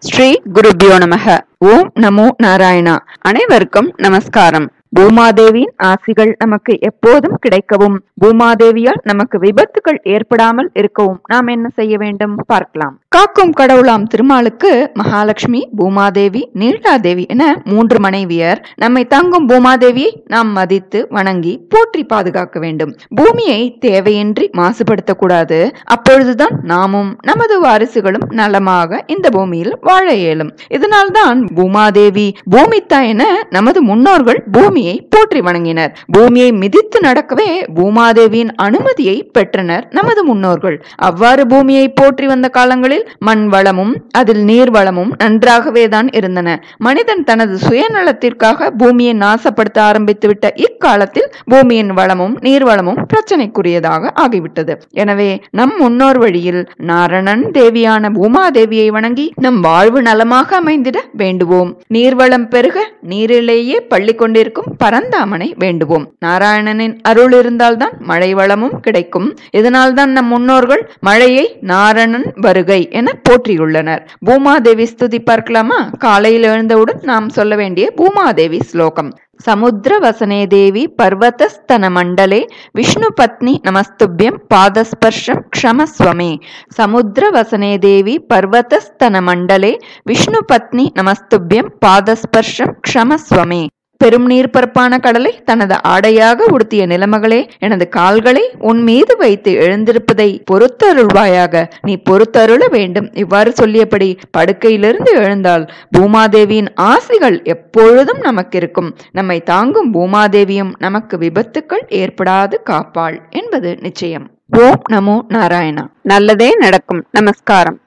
ஸ்ரீ குருபியோ நமக ஓம் நமோ நாராயணா அனைவருக்கும் நமஸ்காரம் பூமாதேவியின் ஆசிகள் நமக்கு எப்போதும் கிடைக்கவும் பூமாதேவியால் நமக்கு விபத்துகள் ஏற்படாமல் இருக்கவும் நாம் என்ன செய்ய வேண்டும் பார்க்கலாம் காக்கும் கடவுளாம் திருமாலுக்கு மகாலட்சுமி பூமாதேவி நீலாதேவி என மூன்று மனைவியர் நம்மை தாங்கும் பூமாதேவியை நாம் மதித்து வணங்கி போற்றி பாதுகாக்க வேண்டும் பூமியை தேவையின்றி மாசுபடுத்தக்கூடாது அப்பொழுதுதான் நாமும் நமது வாரிசுகளும் நலமாக இந்த பூமியில் வாழ இயலும் இதனால்தான் பூமாதேவி பூமித்தா என நமது முன்னோர்கள் பூமியை போற்றி வணங்கினர் பூமியை மிதித்து நடக்கவே பூமாதேவியின் அனுமதியை பெற்றனர் நமது முன்னோர்கள் அவ்வாறு பூமியை போற்றி வந்த காலங்களில் மண் வளமும் அதில் நீர் வளமும் நன்றாகவே தான் இருந்தன மனிதன் தனது சுயநலத்திற்காக பூமியை நாசப்படுத்த ஆரம்பித்துவிட்ட இக்காலத்தில் பூமியின் வளமும் நீர் வளமும் பிரச்சனைக்குரியதாக ஆகிவிட்டது எனவே நம் முன்னோர் வழியில் நாரணன் தேவியான பூமாதேவியை வணங்கி நம் வாழ்வு நலமாக அமைந்திட வேண்டுவோம் நீர்வளம் பெருக நீரிலேயே பள்ளி கொண்டிருக்கும் பரந்தாமனை வேண்டுவோம் நாராயணனின் அருள் இருந்தால்தான் மழை வளமும் கிடைக்கும் இதனால்தான் நம் முன்னோர்கள் மழையை நாரணன் வருகை என போற்றியுள்ளனர் பூமாதேவி ஸ்துதி பார்க்கலாமா காலையில் எழுந்தவுடன் நாம் சொல்ல வேண்டிய பூமாதேவி ஸ்லோகம் சமுத்திரவசனே தேவி பர்வதஸ்தன மண்டலே விஷ்ணு பத்னி நமஸ்துபியம் பாதஸ்பர்ஷம் க்ஷமஸ்வமே சமுத்திரவசனே தேவி பர்வதஸ்தன மண்டலே விஷ்ணு பத்னி நமஸ்துபியம் பாதஸ்பர்ஷம் க்ஷமஸ்வமே பெரும் நீர்ப்பரப்பான கடலை தனது ஆடையாக உடுத்திய நிலமகளே எனது கால்களை உன் மீது வைத்து எழுந்திருப்பதை பொறுத்தருள்வாயாக நீ பொறுத்தருள வேண்டும் இவ்வாறு சொல்லியபடி படுக்கையிலிருந்து எழுந்தால் பூமாதேவியின் ஆசிகள் எப்பொழுதும் நமக்கு இருக்கும் நம்மை தாங்கும் பூமாதேவியும் நமக்கு விபத்துக்கள் ஏற்படாது காப்பாள் என்பது நிச்சயம் ஓம் நமோ நாராயணா நல்லதே நடக்கும் நமஸ்காரம்